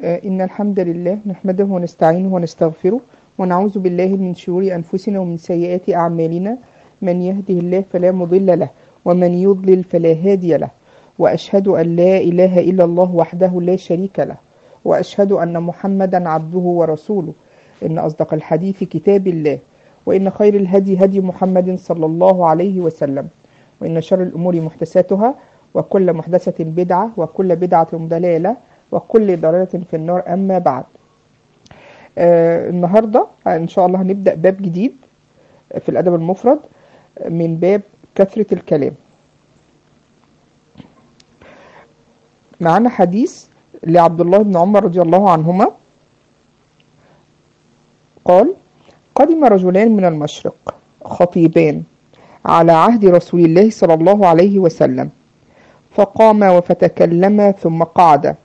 آه، إن الحمد لله نحمده ونستعينه ونستغفره ونعوذ بالله من شرور أنفسنا ومن سيئات أعمالنا من يهده الله فلا مضل له ومن يضلل فلا هادي له وأشهد أن لا إله إلا الله وحده لا شريك له وأشهد أن محمدا عبده ورسوله إن أصدق الحديث كتاب الله وإن خير الهدي هدي محمد صلى الله عليه وسلم وإن شر الأمور محدثاتها وكل محدثة بدعة وكل بدعة ضلالة وكل ضلالة في النار أما بعد آه النهاردة إن شاء الله هنبدأ باب جديد في الأدب المفرد من باب كثرة الكلام معنا حديث لعبد الله بن عمر رضي الله عنهما قال قدم رجلان من المشرق خطيبان على عهد رسول الله صلى الله عليه وسلم فقام فتكلم ثم قعد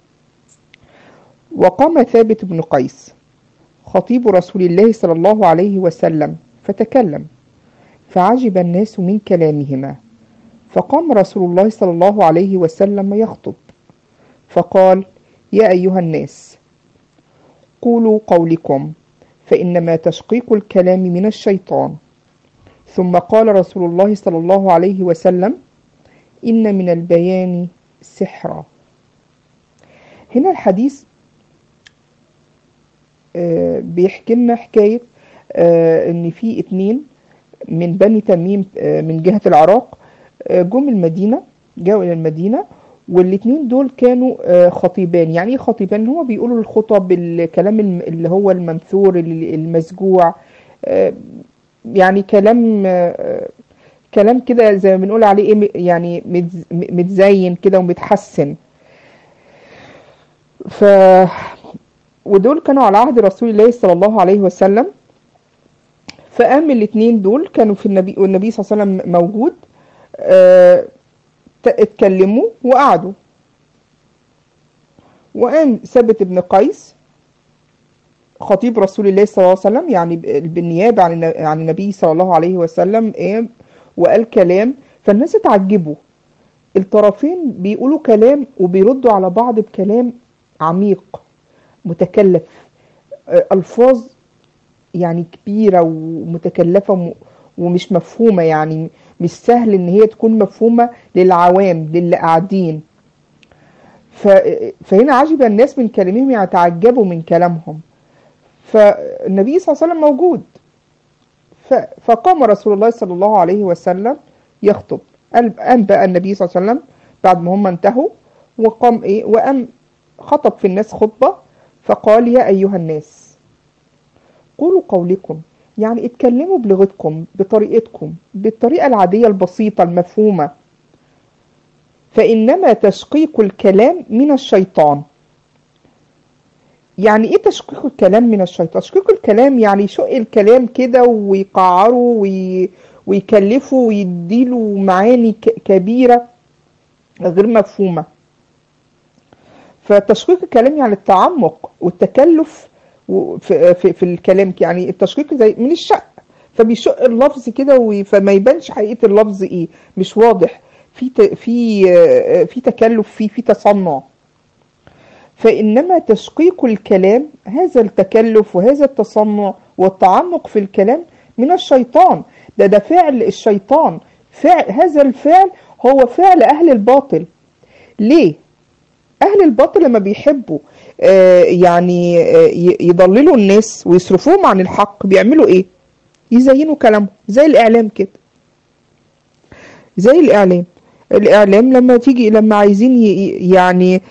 وقام ثابت بن قيس خطيب رسول الله صلى الله عليه وسلم فتكلم فعجب الناس من كلامهما فقام رسول الله صلى الله عليه وسلم يخطب فقال يا أيها الناس قولوا قولكم فإنما تشقيق الكلام من الشيطان ثم قال رسول الله صلى الله عليه وسلم إن من البيان سحرا هنا الحديث آه بيحكي لنا حكاية آه إن في اتنين من بني تميم آه من جهة العراق جم المدينة جاءوا إلى المدينة والاتنين دول كانوا خطيبان يعني ايه خطيبان هو بيقولوا الخطب الكلام اللي هو المنثور المسجوع يعني كلام كلام كده زي ما بنقول عليه ايه يعني متزين كده ومتحسن ف ودول كانوا على عهد رسول الله صلى الله عليه وسلم فقام الاتنين دول كانوا في النبي والنبي صلى الله عليه وسلم موجود اه اتكلموا وقعدوا وقام ثابت بن قيس خطيب رسول الله صلى الله عليه وسلم يعني بالنيابة عن عن النبي صلى الله عليه وسلم قام وقال كلام فالناس اتعجبوا الطرفين بيقولوا كلام وبيردوا على بعض بكلام عميق متكلف ألفاظ يعني كبيرة ومتكلفة ومش مفهومة يعني مش سهل ان هي تكون مفهومة للعوام للي قاعدين فهنا عجب الناس من كلامهم يعني تعجبوا من كلامهم فالنبي صلى الله عليه وسلم موجود فقام رسول الله صلى الله عليه وسلم يخطب قام بقى النبي صلى الله عليه وسلم بعد ما هم انتهوا وقام ايه وقام خطب في الناس خطبة فقال يا أيها الناس قولوا قولكم يعني اتكلموا بلغتكم بطريقتكم بالطريقة العادية البسيطة المفهومة فإنما تشقيق الكلام من الشيطان يعني ايه تشقيق الكلام من الشيطان تشقيق الكلام يعني يشق الكلام كده ويقعره وي... ويكلفه ويديله معاني كبيرة غير مفهومة فتشقيق الكلام يعني التعمق والتكلف في, في, في الكلام يعني التشقيق زي من الشق فبيشق اللفظ كده فما يبانش حقيقة اللفظ ايه مش واضح في في في تكلف فيه في تصنع فإنما تشقيق الكلام هذا التكلف وهذا التصنع والتعمق في الكلام من الشيطان ده ده فعل الشيطان فعل هذا الفعل هو فعل أهل الباطل ليه؟ أهل الباطل لما بيحبوا آه يعني آه يضللوا الناس ويصرفوهم عن الحق بيعملوا إيه؟ يزينوا كلامهم زي الإعلام كده زي الإعلام الإعلام لما تيجي لما عايزين يعني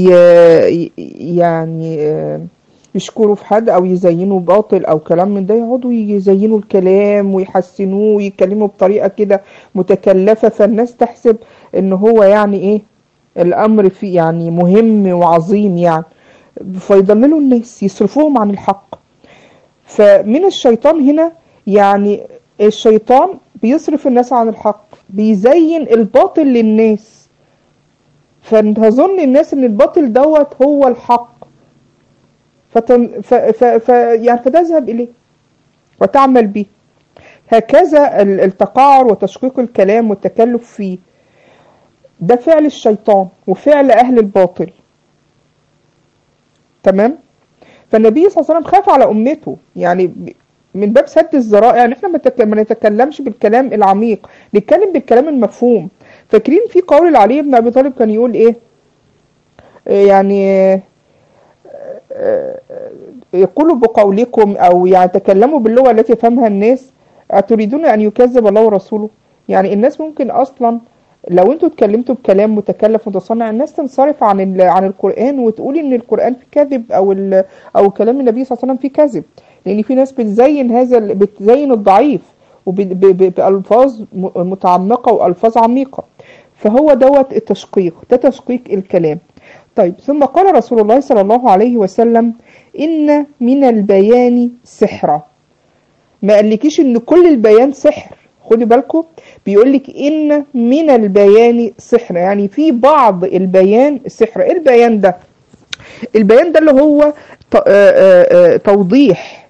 يعني يشكروا في حد أو يزينوا باطل أو كلام من ده يقعدوا يزينوا الكلام ويحسنوه ويتكلموا بطريقة كده متكلفة فالناس تحسب إن هو يعني إيه الأمر فيه يعني مهم وعظيم يعني فيضللوا الناس يصرفوهم عن الحق فمن الشيطان هنا يعني الشيطان بيصرف الناس عن الحق بيزين الباطل للناس فتظن الناس ان الباطل دوت هو الحق فتن ف ف ف يعني فتذهب اليه وتعمل به هكذا التقاعر وتشقيق الكلام والتكلف فيه ده فعل الشيطان وفعل اهل الباطل تمام فالنبي صلى الله عليه وسلم خاف على امته يعني ب- من باب سد الذرائع ان احنا ما تك- ما نتكلمش بالكلام العميق نتكلم بالكلام المفهوم فاكرين في قول لعلي بن ابي طالب كان يقول ايه آه، يعني آه، آه، يقولوا بقولكم او يعني تكلموا باللغه التي يفهمها الناس اتريدون ان يكذب الله ورسوله يعني الناس ممكن اصلا لو انتوا اتكلمتوا بكلام متكلف متصنع الناس تنصرف عن ال- عن القران وتقول ان القران فيه كذب او ال- او كلام النبي صلى الله عليه وسلم فيه كذب لان في ناس بتزين هذا ال- بتزين الضعيف وب- ب- ب- بألفاظ م- متعمقة وألفاظ عميقة فهو دوت التشقيق ده تشقيق الكلام طيب ثم قال رسول الله صلى الله عليه وسلم إن من البيان سحرا ما قالكيش إن كل البيان سحر خدي بالكم بيقولك إن من البيان سحر يعني في بعض البيان سحر إيه البيان ده البيان ده اللي هو ت- آه، آه، آه، توضيح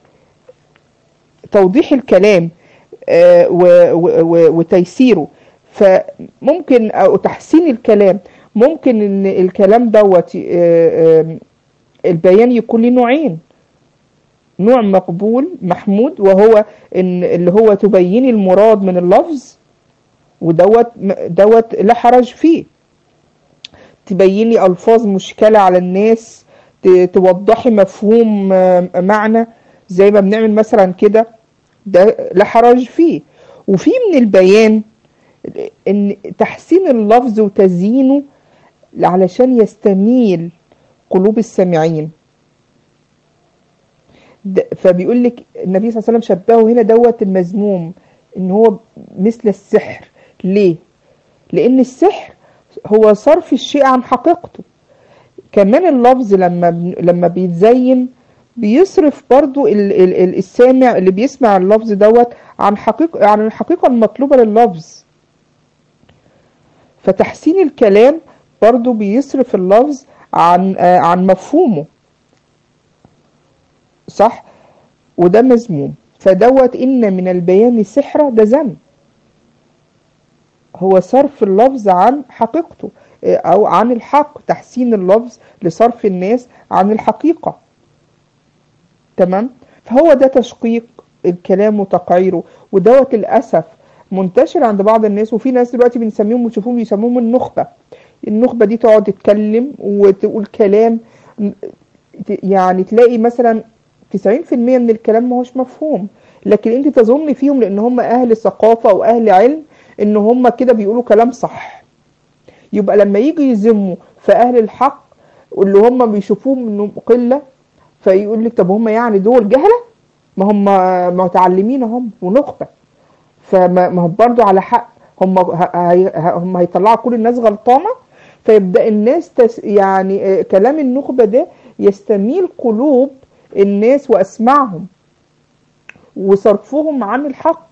توضيح الكلام آه، و- و- و- وتيسيره فممكن او تحسين الكلام ممكن ان الكلام دوت آه، آه، البيان يكون له نوعين نوع مقبول محمود وهو ان اللي هو تبين المراد من اللفظ ودوت دوت لا حرج فيه تبيني الفاظ مشكله على الناس ت- توضحي مفهوم آه، معنى زي ما بنعمل مثلا كده ده لا حرج فيه وفي من البيان ان تحسين اللفظ وتزيينه علشان يستميل قلوب السامعين ده- فبيقول لك النبي صلى الله عليه وسلم شبهه هنا دوت المذموم ان هو مثل السحر ليه لان السحر هو صرف الشيء عن حقيقته كمان اللفظ لما بن- لما بيتزين بيصرف برضو ال- ال- ال- السامع اللي بيسمع اللفظ دوت عن حقيقة عن الحقيقة المطلوبة لللفظ فتحسين الكلام برضو بيصرف اللفظ عن آه، عن مفهومه صح وده مذموم فدوت إن من البيان سحرة ده ذنب هو صرف اللفظ عن حقيقته آه، أو عن الحق تحسين اللفظ لصرف الناس عن الحقيقة تمام فهو ده تشقيق الكلام وتقعيره ودوت للأسف منتشر عند بعض الناس وفي ناس دلوقتي بنسميهم وتشوفوهم بيسموهم النخبة النخبة دي تقعد تتكلم وتقول كلام ت- يعني تلاقي مثلا 90% من الكلام ما هوش مفهوم لكن انت تظن فيهم لان هم اهل ثقافة او اهل علم ان هم كده بيقولوا كلام صح يبقى لما يجوا يذموا في اهل الحق واللي هم بيشوفوهم انهم قلة فيقول لك طب هم يعني دول جهلة ما هم متعلمين هم ونخبة فما ما هم برضو على حق هم ه- هي- هم هيطلعوا كل الناس غلطانة فيبدأ الناس تس يعني آه، كلام النخبة ده يستميل قلوب الناس وأسماعهم وصرفهم عن الحق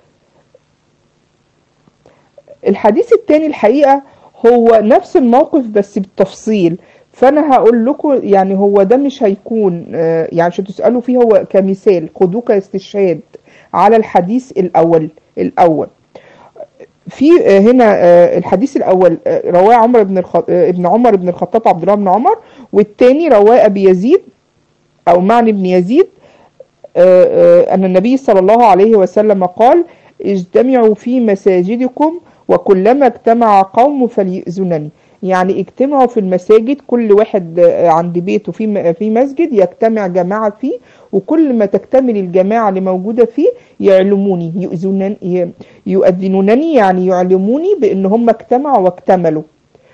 الحديث التاني الحقيقة هو نفس الموقف بس بالتفصيل فأنا هقول لكم يعني هو ده مش هيكون آه، يعني عشان تسألوا فيه هو كمثال خدوه كاستشهاد على الحديث الأول الأول في آه، هنا آه، الحديث الأول آه، رواه عمر بن الخ... آه، ابن عمر بن الخطاب عبد الله بن عمر والتاني رواه أبي يزيد أو معني بن يزيد آه، آه، أن النبي صلى الله عليه وسلم قال اجتمعوا في مساجدكم وكلما اجتمع قوم فليؤذنني يعني اجتمعوا في المساجد كل واحد آه، عند بيته في م- في مسجد يجتمع جماعة فيه وكل ما تكتمل الجماعة اللي موجودة فيه يعلموني يؤذنني ي- يؤذنونني يعني يعلموني بأن هم اجتمعوا واكتملوا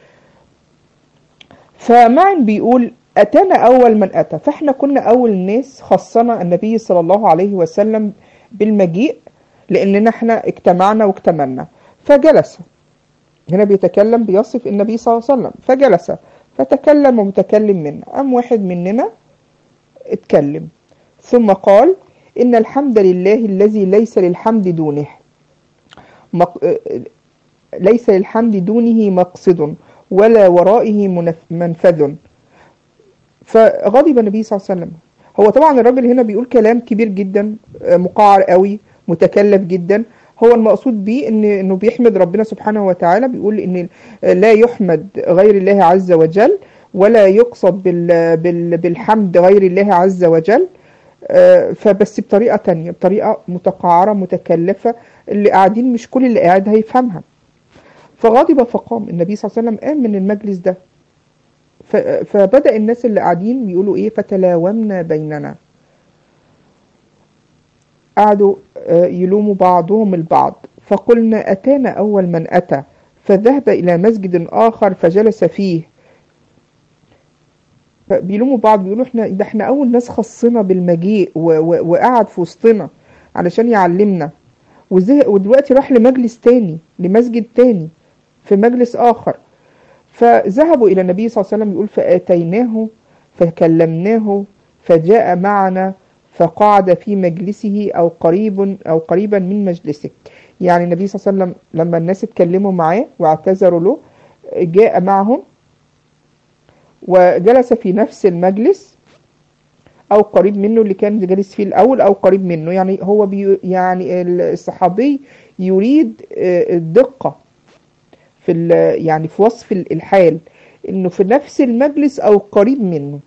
فمعن بيقول أتانا أول من أتى فإحنا كنا أول الناس خصنا النبي صلى الله عليه وسلم بالمجيء لأننا إحنا اجتمعنا واكتملنا فجلس هنا بيتكلم بيصف النبي صلى الله عليه وسلم فجلس فتكلم متكلم منا أم واحد مننا اتكلم ثم قال إن الحمد لله الذي ليس للحمد دونه مق... ليس للحمد دونه مقصد ولا ورائه منف- منفذ فغضب النبي صلى الله عليه وسلم هو طبعا الراجل هنا بيقول كلام كبير جدا آه، مقعر قوي متكلف جدا هو المقصود بيه ان انه بيحمد ربنا سبحانه وتعالى بيقول ان لا يحمد غير الله عز وجل ولا يقصد بال بال بالحمد غير الله عز وجل آه، فبس بطريقة تانية بطريقة متقعرة متكلفة اللي قاعدين مش كل اللي قاعد هيفهمها فغضب فقام النبي صلى الله عليه وسلم قام من المجلس ده ف- فبدأ الناس اللي قاعدين بيقولوا ايه فتلاومنا بيننا قعدوا آه، يلوموا بعضهم البعض فقلنا أتانا أول من أتى فذهب إلى مسجد آخر فجلس فيه بيلوموا بعض بيقولوا احنا ده احنا أول ناس خصنا بالمجيء و- و- وقعد في وسطنا علشان يعلمنا وزهق ودلوقتي راح لمجلس تاني لمسجد تاني في مجلس آخر فذهبوا إلى النبي صلى الله عليه وسلم يقول فآتيناه فكلمناه فجاء معنا فقعد في مجلسه أو قريب أو قريبا من مجلسه يعني النبي صلى الله عليه وسلم لما الناس اتكلموا معاه واعتذروا له جاء معهم وجلس في نفس المجلس أو قريب منه اللي كان جالس فيه الأول أو قريب منه يعني هو بي يعني الصحابي يريد آه، الدقة في ال- يعني في وصف ال- الحال انه في نفس المجلس او قريب منه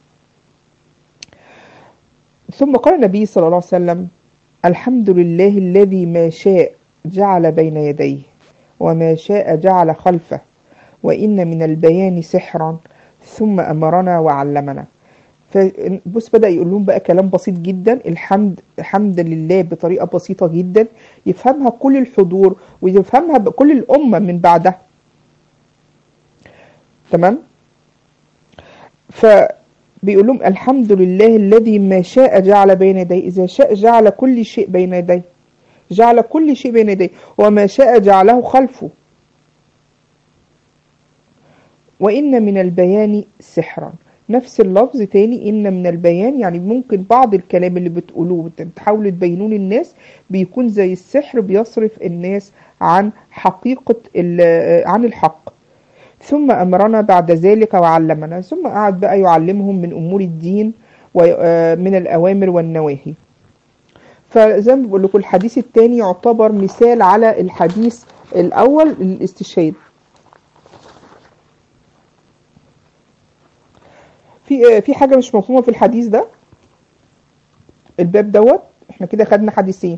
ثم قال النبي صلى الله عليه وسلم الحمد لله الذي ما شاء جعل بين يديه وما شاء جعل خلفه وإن من البيان سحرا ثم أمرنا وعلمنا فبص بدأ يقول لهم بقى كلام بسيط جدا الحمد حمد لله بطريقة بسيطة جدا يفهمها كل الحضور ويفهمها كل الأمة من بعدها تمام فبيقول لهم الحمد لله الذي ما شاء جعل بين يديه إذا شاء جعل كل شيء بين يديه جعل كل شيء بين يديه وما شاء جعله خلفه وإن من البيان سحرا نفس اللفظ تاني إن من البيان يعني ممكن بعض الكلام اللي بتقولوه بتحاولوا تبينوه للناس بيكون زي السحر بيصرف الناس عن حقيقة ال- عن الحق ثم أمرنا بعد ذلك وعلمنا ثم قعد بقى يعلمهم من أمور الدين ومن الأوامر والنواهي فزي ما بقول لكم الحديث الثاني يعتبر مثال على الحديث الأول الاستشهاد في في حاجة مش مفهومة في الحديث ده الباب دوت احنا كده خدنا حديثين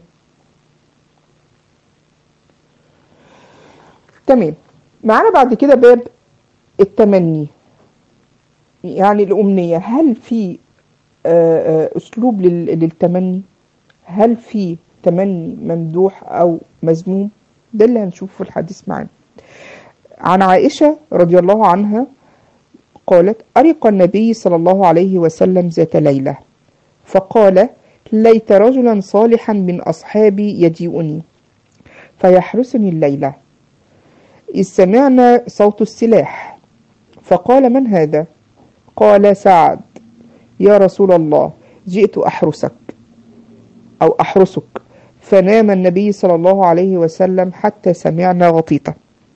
تمام معانا بعد كده باب التمني يعني الأمنية هل في آه، آه، أسلوب لل- للتمني هل في تمني ممدوح أو مذموم ده اللي هنشوفه في الحديث معانا عن عائشة رضي الله عنها قالت أرق النبي صلى الله عليه وسلم ذات ليلة فقال ليت رجلا صالحا من أصحابي يجيئني فيحرسني الليلة إذ سمعنا صوت السلاح فقال من هذا قال سعد يا رسول الله جئت أحرسك أو أحرسك فنام النبي صلى الله عليه وسلم حتى سمعنا غطيطة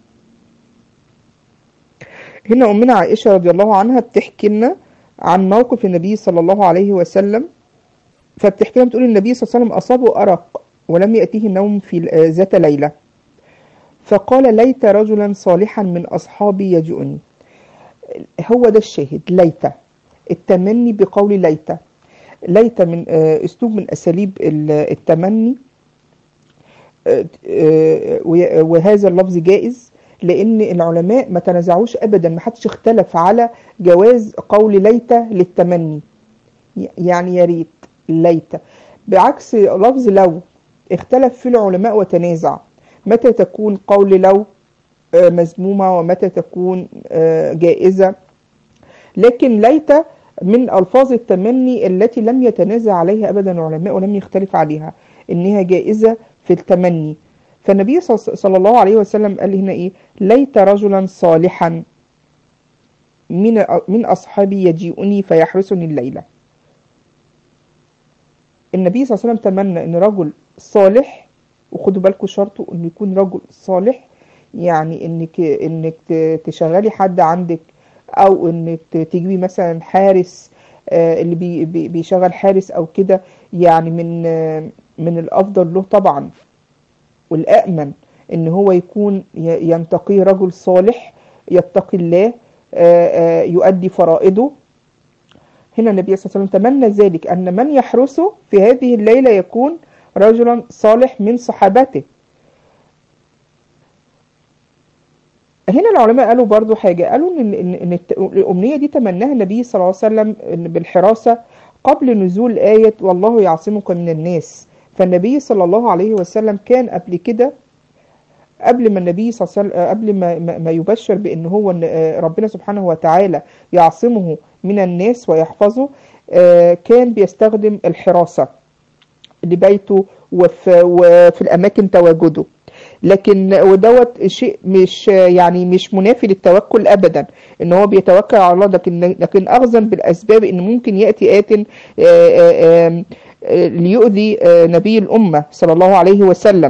هنا أمنا عائشة رضي الله عنها بتحكي لنا عن موقف النبي صلى الله عليه وسلم فبتحكي لنا بتقول النبي صلى الله عليه وسلم أصابه أرق ولم يأتيه النوم في ذات ليلة فقال ليت رجلا صالحا من أصحابي يجئني هو ده الشاهد ليت التمني بقول ليت ليت من آه، أسلوب من أساليب ال- التمني آه، آه، وي- وهذا اللفظ جائز لأن العلماء ما تنازعوش أبدا ما حدش اختلف على جواز قول ليت للتمني ي- يعني يا ريت ليت بعكس لفظ لو اختلف فيه العلماء وتنازع متى تكون قول لو آه، مذمومة ومتى تكون آه، جائزة لكن ليت من ألفاظ التمني التي لم يتنازع عليها أبدا العلماء ولم يختلف عليها إنها جائزة في التمني فالنبي صل- صلى الله عليه وسلم قال هنا إيه ليت رجلا صالحا من من أصحابي يجيئني فيحرسني الليلة النبي صلى الله عليه وسلم تمنى إن رجل صالح وخدوا بالكم شرطه إنه يكون رجل صالح يعني إنك إنك ت- تشغلي حد عندك أو إنك ت- تجيبي مثلا حارس آه، اللي بي بي- بيشغل حارس أو كده يعني من آه، من الأفضل له طبعا والأأمن إن هو يكون ي- ينتقيه رجل صالح يتقي الله آه، آه، يؤدي فرائضه هنا النبي صلى الله عليه وسلم تمنى ذلك أن من يحرسه في هذه الليلة يكون رجلا صالح من صحابته هنا العلماء قالوا برضو حاجة قالوا إن, إن, إن الت- الأمنية دي تمناها النبي صلى الله عليه وسلم إن بالحراسة قبل نزول آية والله يعصمك من الناس فالنبي صلى الله عليه وسلم كان قبل كده قبل ما النبي صلى الله عليه وسلم قبل ما ما ما يبشر بان هو إن آه، ربنا سبحانه وتعالى يعصمه من الناس ويحفظه آه، كان بيستخدم الحراسة لبيته وفي, وفي الاماكن تواجده لكن ودوت شيء مش يعني مش منافي للتوكل ابدا ان هو بيتوكل على الله لكن لكن اخذا بالاسباب ان ممكن ياتي ات آه، آه، آه، آه، ليؤذي آه، نبي الامه صلى الله عليه وسلم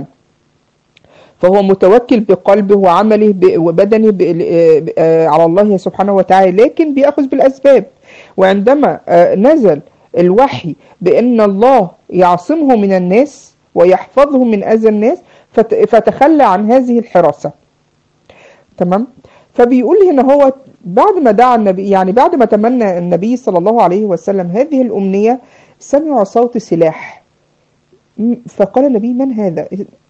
فهو متوكل بقلبه وعمله ب- وبدنه ب- ل- آه، على الله سبحانه وتعالى لكن بيأخذ بالأسباب وعندما آه، نزل الوحي بأن الله يعصمه من الناس ويحفظه من أذى الناس فت- فتخلى عن هذه الحراسة تمام فبيقول هنا هو بعد ما دعا النبي يعني بعد ما تمنى النبي صلى الله عليه وسلم هذه الأمنية سمعوا صوت سلاح م- فقال النبي من هذا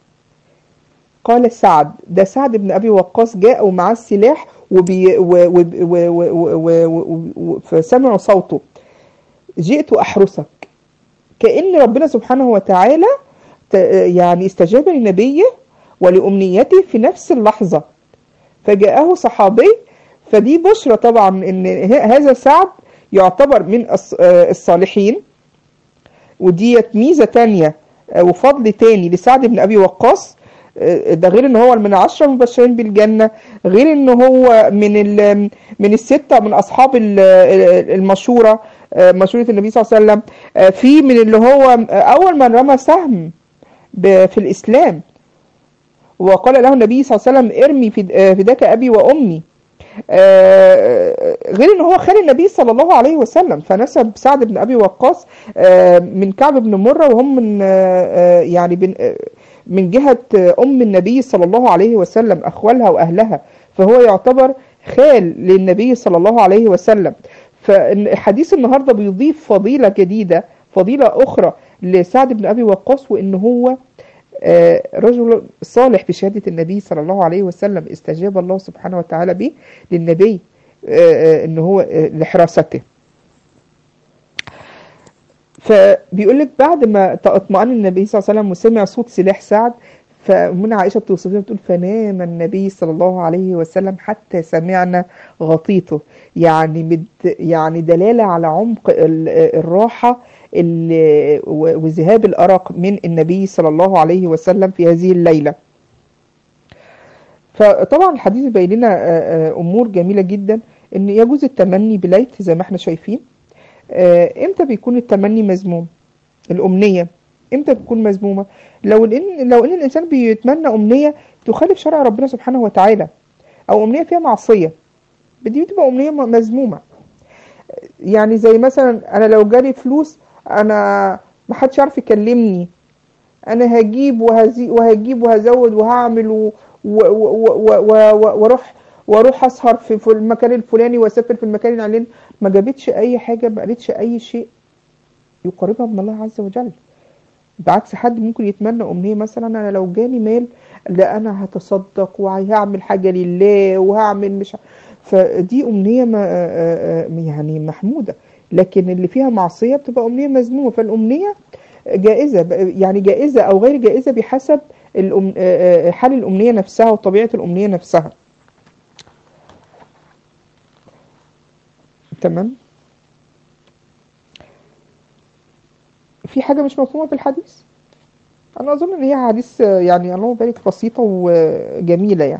قال سعد ده سعد بن ابي وقاص جاء ومعاه السلاح وبي و و و و و و و فسمعوا صوته جئت احرسك كأن ربنا سبحانه وتعالى ت- يعني استجاب لنبيه ولأمنيته في نفس اللحظة فجاءه صحابي فدي بشرى طبعا ان ه- هذا سعد يعتبر من الص- آه، الصالحين وديت ميزة تانية آه، وفضل تاني لسعد بن أبي وقاص آه، ده غير ان هو من العشرة المبشرين بالجنة غير ان هو من ال- من الستة من اصحاب ال- ال- المشورة آه، مشورة النبي صلى الله عليه وسلم آه، في من اللي هو آه، اول من رمى سهم ب- في الاسلام وقال له النبي صلى الله عليه وسلم ارمي فد- آه، فداك ابي وامي آه، غير ان هو خال النبي صلى الله عليه وسلم فنسب سعد بن ابي وقاص آه، من كعب بن مره وهم من آه، آه، يعني بن آه، من جهه آه، ام النبي صلى الله عليه وسلم اخوالها واهلها فهو يعتبر خال للنبي صلى الله عليه وسلم فحديث النهارده بيضيف فضيله جديده فضيله اخرى لسعد بن ابي وقاص وان هو آه، رجل صالح بشهادة النبي صلى الله عليه وسلم استجاب الله سبحانه وتعالى به للنبي آه، آه، ان هو آه، لحراسته فبيقول لك بعد ما اطمأن النبي صلى الله عليه وسلم وسمع صوت سلاح سعد فمن عائشة بتوصفها بتقول فنام النبي صلى الله عليه وسلم حتى سمعنا غطيته يعني مد يعني دلالة على عمق ال- الراحة ال- و- وذهاب الأرق من النبي صلى الله عليه وسلم في هذه الليلة فطبعا الحديث بين لنا آه، آه، أمور جميلة جدا إن يجوز التمني بليت زي ما احنا شايفين آه، امتى بيكون التمني مذموم الأمنية امتى بتكون مذمومة لو ان لو ان الانسان بيتمنى امنية تخالف شرع ربنا سبحانه وتعالى او امنية فيها معصية دي بتبقى امنية م- مذمومة يعني زي مثلا انا لو جالي فلوس انا محدش يعرف يكلمني انا هجيب وهزي وهجيب وهزود وهعمل و- و- و- و- و- و- واروح واروح اسهر في في المكان الفلاني واسافر في المكان العلاني ما جابتش اي حاجه ما قالتش اي شيء يقربها من الله عز وجل بعكس حد ممكن يتمنى امنيه مثلا انا لو جاني مال لا انا هتصدق وهعمل حاجه لله وهعمل مش ع- فدي امنيه ما آه، آه، يعني محموده لكن اللي فيها معصيه بتبقى امنيه مذمومه فالامنيه جائزه ب- يعني جائزه او غير جائزه بحسب الأم... آه، آه، حال الامنيه نفسها وطبيعه الامنيه نفسها تمام في حاجه مش مفهومه في الحديث انا اظن ان هي حديث آه، يعني اللهم بارك بسيطه وجميله يعني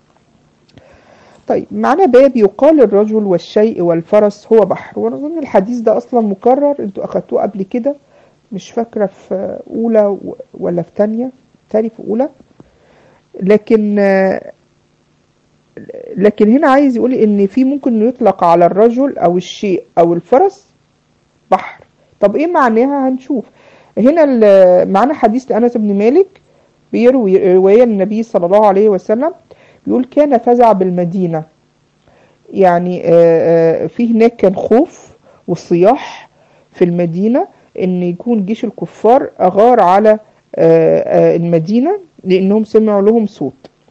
طيب معنا باب يقال الرجل والشيء والفرس هو بحر وانا اظن الحديث ده اصلا مكرر انتوا اخدتوه قبل كده مش فاكره في اولى و- ولا في تانية تاني في اولى لكن آه، لكن هنا عايز يقول ان في ممكن يطلق على الرجل او الشيء او الفرس بحر طب ايه معناها هنشوف هنا ال- معانا حديث لأنس بن مالك بيروي رواية النبي صلى الله عليه وسلم بيقول كان فزع بالمدينة يعني آه، آه، في هناك كان خوف وصياح في المدينة ان يكون جيش الكفار اغار على آه، آه، المدينة لانهم سمعوا لهم صوت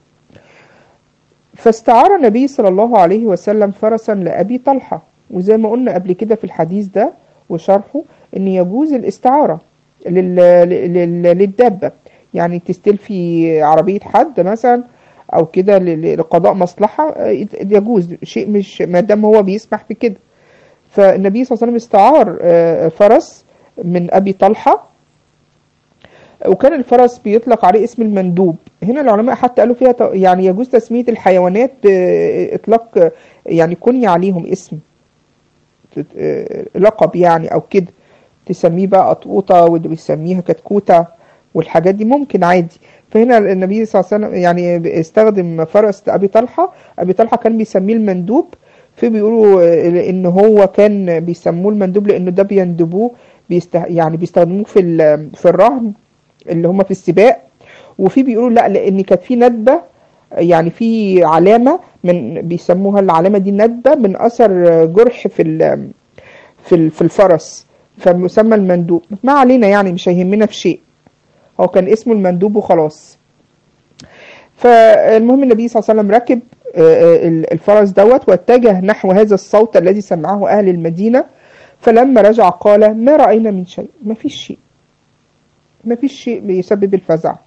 فاستعار النبي صلى الله عليه وسلم فرسا لأبي طلحة وزي ما قلنا قبل كده في الحديث ده وشرحه ان يجوز الاستعارة لل... لل... للدابة يعني تستلفي عربية حد مثلا او كده ل- لقضاء مصلحة آه، يجوز شيء مش ما دام هو بيسمح بكده فالنبي صلى الله عليه وسلم استعار آه، فرس من ابي طلحة وكان الفرس بيطلق عليه اسم المندوب هنا العلماء حتى قالوا فيها ت- يعني يجوز تسمية الحيوانات بإطلاق آه، يعني كني عليهم اسم تت- آه، لقب يعني أو كده تسميه بقى قطقوطة واللي بيسميها كتكوتة والحاجات دي ممكن عادي فهنا النبي صلى الله عليه وسلم يعني استخدم فرس أبي طلحة أبي طلحة كان بيسميه المندوب في بيقولوا آه، إن هو كان بيسموه المندوب لأنه ده بيندبوه بيست يعني بيستخدموه في ال- في الرهن اللي هم في السباق وفي بيقولوا لا لان كانت في ندبه يعني في علامه من بيسموها العلامه دي ندبه من اثر جرح في ال- في ال- في الفرس فمسمى المندوب ما علينا يعني مش هيهمنا في شيء هو كان اسمه المندوب وخلاص فالمهم النبي صلى الله عليه وسلم ركب آه، آه، الفرس دوت واتجه نحو هذا الصوت الذي سمعه اهل المدينه فلما رجع قال ما راينا من شيء ما فيش شيء ما فيش شيء بيسبب الفزع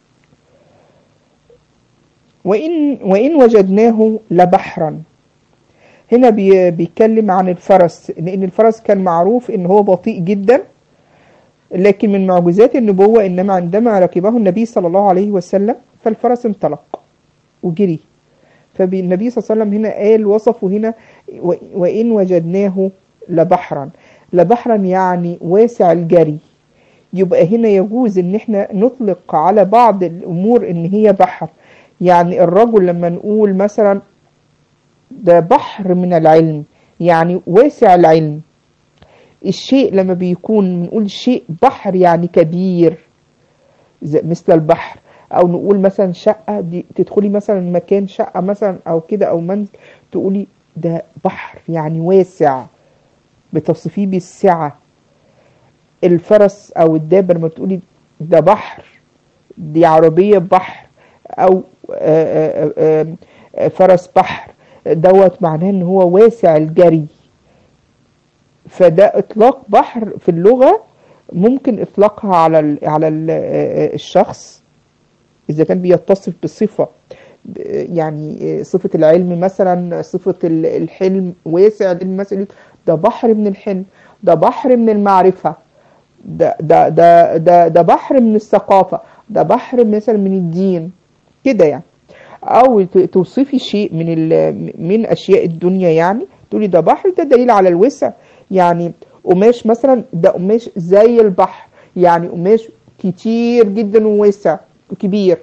وإن, وإن وجدناه لبحرا هنا بي بيتكلم عن الفرس لأن الفرس كان معروف إن هو بطيء جدا لكن من معجزات النبوة إنما عندما ركبه النبي صلى الله عليه وسلم فالفرس انطلق وجري فالنبي صلى الله عليه وسلم هنا قال وصفه هنا و- وإن وجدناه لبحرا لبحرا يعني واسع الجري يبقى هنا يجوز ان احنا نطلق على بعض الامور ان هي بحر يعني الرجل لما نقول مثلا ده بحر من العلم يعني واسع العلم الشيء لما بيكون بنقول شيء بحر يعني كبير زي- مثل البحر او نقول مثلا شقة دي تدخلي مثلا مكان شقة مثلا او كده او منزل تقولي ده بحر يعني واسع بتصفيه بالسعة الفرس او الدابة لما تقولي ده بحر دي عربية بحر او آه، آه، آه، فرس بحر دوت معناه ان هو واسع الجري فده اطلاق بحر في اللغة ممكن اطلاقها على ال على ال الشخص اذا كان بيتصف بصفة يعني صفة العلم مثلا صفة ال- الحلم واسع العلم مثلا ده بحر من الحلم ده بحر من المعرفة ده ده ده ده, ده بحر من الثقافة ده بحر مثلا من الدين كده يعني او ت- توصفي شيء من ال- من اشياء الدنيا يعني تقولي ده بحر ده دليل على الوسع يعني قماش مثلا ده قماش زي البحر يعني قماش كتير جدا وواسع وكبير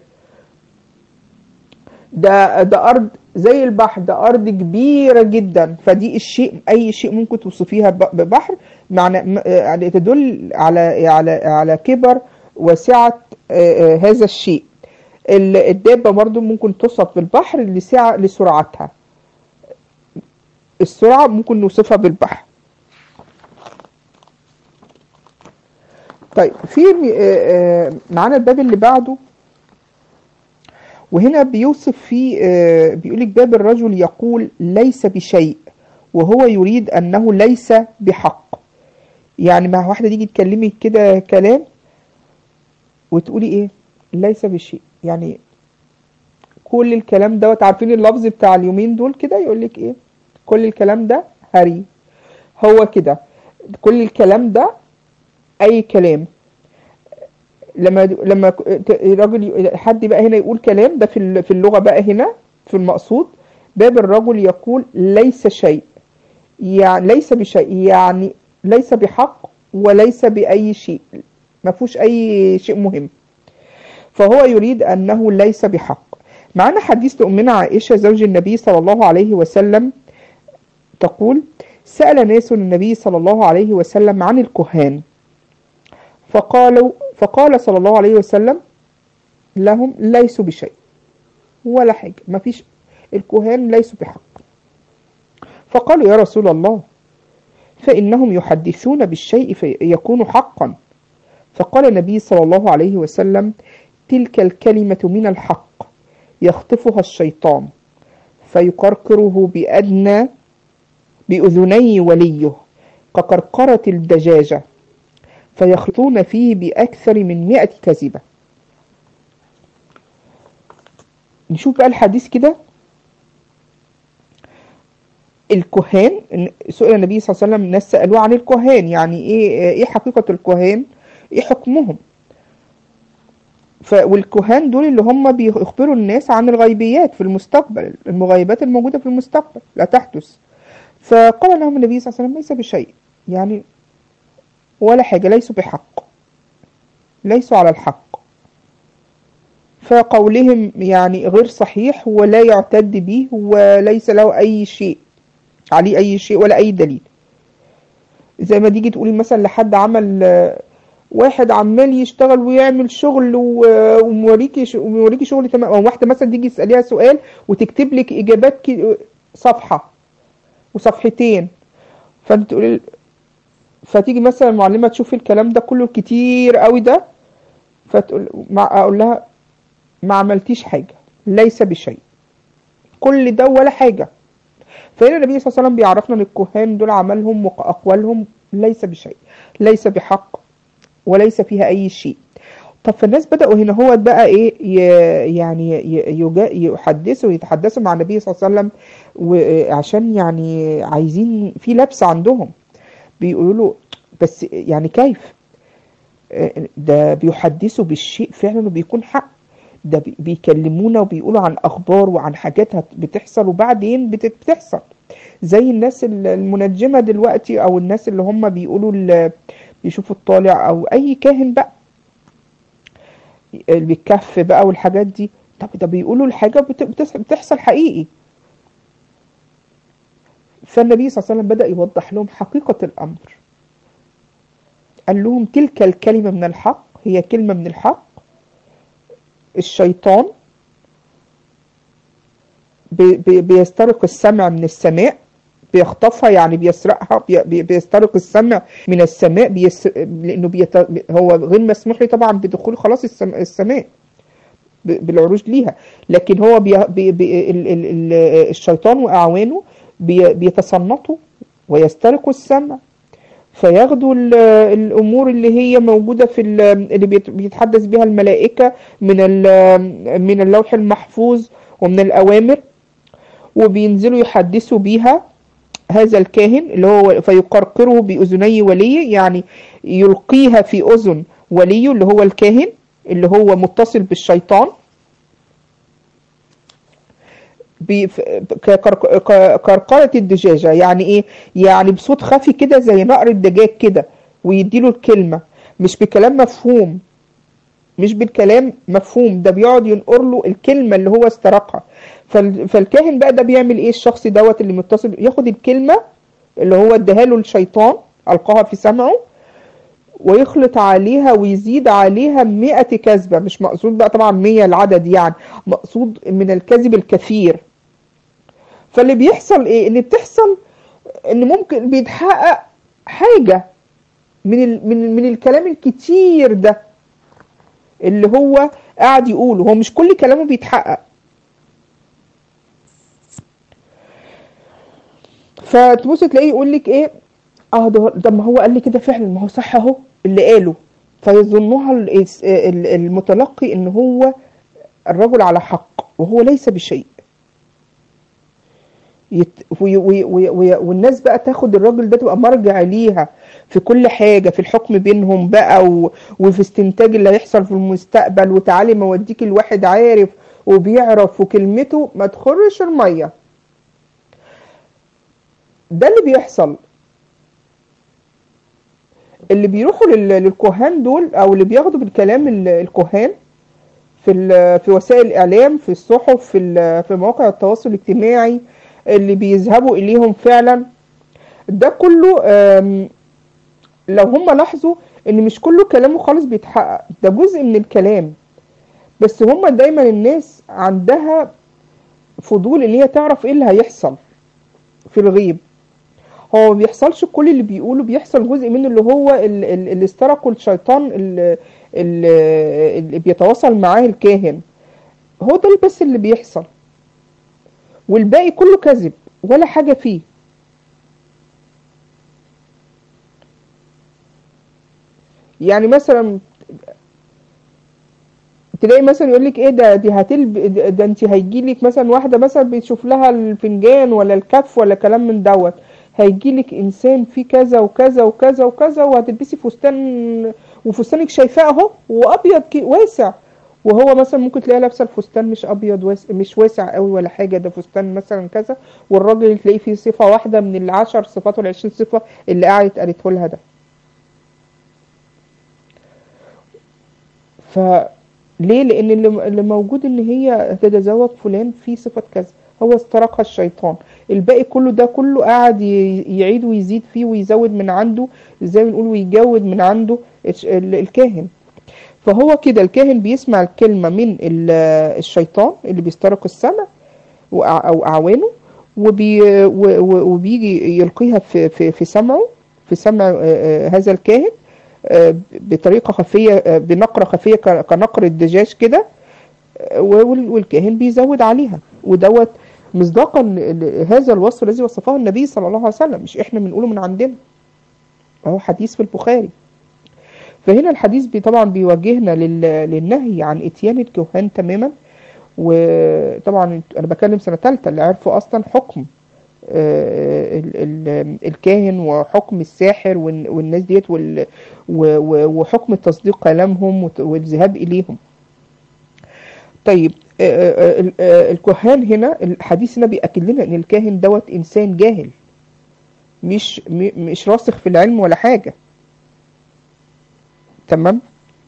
ده ده ارض زي البحر ده ارض كبيره جدا فدي الشيء اي شيء ممكن توصفيها ب- ببحر معنى م- يعني تدل على على على كبر وسعه آه، آه، هذا الشيء ال- الدابه برضو ممكن توصف بالبحر لسعه لسرعتها السرعه ممكن نوصفها بالبحر طيب في آه، آه، معانا الباب اللي بعده وهنا بيوصف فيه آه، بيقول لك باب الرجل يقول ليس بشيء وهو يريد أنه ليس بحق يعني مع واحدة تيجي تكلمي كده كلام وتقولي ايه ليس بشيء يعني كل الكلام دوت عارفين اللفظ بتاع اليومين دول كده يقول لك ايه كل الكلام ده هري هو كده كل الكلام ده اي كلام لما لما ت- راجل ي- حد بقى هنا يقول كلام ده في ال- في اللغة بقى هنا في المقصود باب الرجل يقول ليس شيء يعني ليس بشيء يعني ليس بحق وليس بأي شيء ما فيهوش أي شيء مهم فهو يريد أنه ليس بحق معنا حديث لأمنا عائشة زوج النبي صلى الله عليه وسلم تقول سأل ناس النبي صلى الله عليه وسلم عن الكهان فقالوا فقال صلى الله عليه وسلم لهم ليسوا بشيء ولا حاجة ما فيش الكهان ليسوا بحق فقالوا يا رسول الله فإنهم يحدثون بالشيء فيكون حقا فقال النبي صلى الله عليه وسلم تلك الكلمة من الحق يخطفها الشيطان فيقرقره بأدنى بأذني وليه كقرقرة الدجاجة فيخلطون فيه بأكثر من مئة كذبة نشوف بقى الحديث كده الكهان سئل النبي صلى الله عليه وسلم الناس سألوه عن الكهان يعني ايه ايه حقيقة الكهان ايه حكمهم ف والكهان دول اللي هم بيخبروا الناس عن الغيبيات في المستقبل المغيبات الموجودة في المستقبل لا تحدث فقال لهم النبي صلى الله عليه وسلم ليس بشيء يعني ولا حاجة ليسوا بحق ليسوا على الحق فقولهم يعني غير صحيح ولا يعتد به وليس له أي شيء عليه أي شيء ولا أي دليل زي ما تيجي تقولي مثلا لحد عمل واحد عمال يشتغل ويعمل شغل وموريكي وموريكي شغل تمام او واحده مثلا تيجي تساليها سؤال وتكتب لك اجابات صفحه وصفحتين فانت تقولي فتيجي مثلا المعلمه تشوف الكلام ده كله كتير قوي ده فتقول اقول لها ما عملتيش حاجه ليس بشيء كل ده ولا حاجه فهنا النبي صلى الله عليه وسلم بيعرفنا ان الكهان دول عملهم واقوالهم ليس بشيء ليس بحق وليس فيها اي شيء طب فالناس بدأوا هنا هو بقى ايه يعني يحدثوا يتحدثوا مع النبي صلى الله عليه وسلم وعشان يعني عايزين في لبس عندهم بيقولوا له بس يعني كيف ده بيحدثوا بالشيء فعلا وبيكون حق ده بيكلمونا وبيقولوا عن اخبار وعن حاجات بتحصل وبعدين بتحصل زي الناس المنجمة دلوقتي او الناس اللي هم بيقولوا بيشوفوا الطالع او اي كاهن بقى اللي بيتكف بقى والحاجات دي طب ده بيقولوا الحاجة بتحصل حقيقي فالنبي صلى الله عليه وسلم بدأ يوضح لهم حقيقة الأمر قال لهم تلك الكلمة من الحق هي كلمة من الحق الشيطان بيسترق السمع من السماء بيخطفها يعني بيسرقها بي بيسترق السمع من السماء بيس... لانه بيت... هو غير مسموح له طبعا بدخول خلاص السم... السماء ب... بالعروج ليها لكن هو بي... بي... بي... ال... ال... ال... الشيطان واعوانه بي... بيتصنطوا ويسترقوا السمع فياخدوا الامور اللي هي موجوده في اللي بيتحدث بها الملائكه من من اللوح المحفوظ ومن الاوامر وبينزلوا يحدثوا بيها هذا الكاهن اللي هو فيقرقره بأذني ولي يعني يلقيها في أذن ولي اللي هو الكاهن اللي هو متصل بالشيطان كقرقرة الدجاجة يعني ايه يعني بصوت خفي كده زي نقر الدجاج كده ويديله الكلمة مش بكلام مفهوم مش بالكلام مفهوم ده بيقعد ينقر له الكلمة اللي هو استرقها فالكاهن بقى ده بيعمل ايه الشخص دوت اللي متصل ياخد الكلمة اللي هو اداها له الشيطان القاها في سمعه ويخلط عليها ويزيد عليها مئة كذبة مش مقصود بقى طبعا مية العدد يعني مقصود من الكذب الكثير فاللي بيحصل ايه اللي بتحصل ان ممكن بيتحقق حاجة من ال من من الكلام الكتير ده اللي هو قاعد يقوله هو مش كل كلامه بيتحقق فتبص تلاقيه يقول لك ايه اه ده ده ما هو قال لي كده فعلا ما هو صح اهو اللي قاله فيظنها المتلقي ان هو الرجل على حق وهو ليس بشيء يت... وي... وي... وي... والناس بقى تاخد الراجل ده تبقى مرجع ليها في كل حاجة في الحكم بينهم بقى و... وفي استنتاج اللي هيحصل في المستقبل وتعالي ما اوديك الواحد عارف وبيعرف وكلمته ما تخرش المية ده اللي بيحصل اللي بيروحوا لل... للكهان دول او اللي بياخدوا بالكلام الكهان في ال... في وسائل الاعلام في الصحف في ال... في مواقع التواصل الاجتماعي اللي بيذهبوا اليهم فعلا ده كله لو هم لاحظوا ان مش كله كلامه خالص بيتحقق ده جزء من الكلام بس هم دايما الناس عندها فضول ان هي تعرف ايه اللي هيحصل في الغيب هو ما بيحصلش كل اللي بيقوله بيحصل جزء منه اللي هو ال- ال- اللي استرقوا الشيطان ال- ال- اللي بيتواصل معاه الكاهن هو ده بس اللي بيحصل والباقي كله كذب ولا حاجة فيه يعني مثلا تلاقي مثلا يقول لك ايه ده دي هتلب ده, ده انت هيجي لك مثلا واحده مثلا بتشوف لها الفنجان ولا الكف ولا كلام من دوت هيجي لك انسان فيه كذا وكذا وكذا وكذا وهتلبسي فستان وفستانك شايفاه اهو وابيض كي- واسع وهو مثلا ممكن تلاقيها لابسه الفستان مش ابيض واسع مش واسع قوي ولا حاجه ده فستان مثلا كذا والراجل تلاقيه فيه صفه واحده من العشر صفات والعشرين صفه اللي قعدت قالته لها ده فليه لان اللي اللي موجود ان هي تتزوج فلان في صفه كذا هو استرقها الشيطان الباقي كله ده كله قاعد ي- يعيد ويزيد فيه ويزود من عنده زي ما بنقول ويجود من عنده الش- ال- الكاهن فهو كده الكاهن بيسمع الكلمة من ال- الشيطان اللي بيسترق السمع وأع- أو أعوانه وبي و- و- وبيجي يلقيها في في في سمعه في سمع آه، آه، هذا الكاهن آه، بطريقة خفية آه، بنقرة خفية ك- كنقر الدجاج كده آه، وال- والكاهن بيزود عليها ودوت مصداقا ل- لهذا الوصف الذي وصفه النبي صلى الله عليه وسلم مش احنا بنقوله من عندنا اهو حديث في البخاري فهنا الحديث بي طبعا بيوجهنا لل- للنهي عن اتيان الكهان تماما وطبعا انا بكلم سنه ثالثه اللي عرفوا اصلا حكم آه، ال- ال- الكاهن وحكم الساحر والن- والناس ديت وال- و- و- وحكم تصديق كلامهم وت- والذهاب اليهم طيب آه، آه، ال- آه، الكهان هنا الحديث هنا بيأكد لنا ان الكاهن دوت انسان جاهل مش م- مش راسخ في العلم ولا حاجه تمام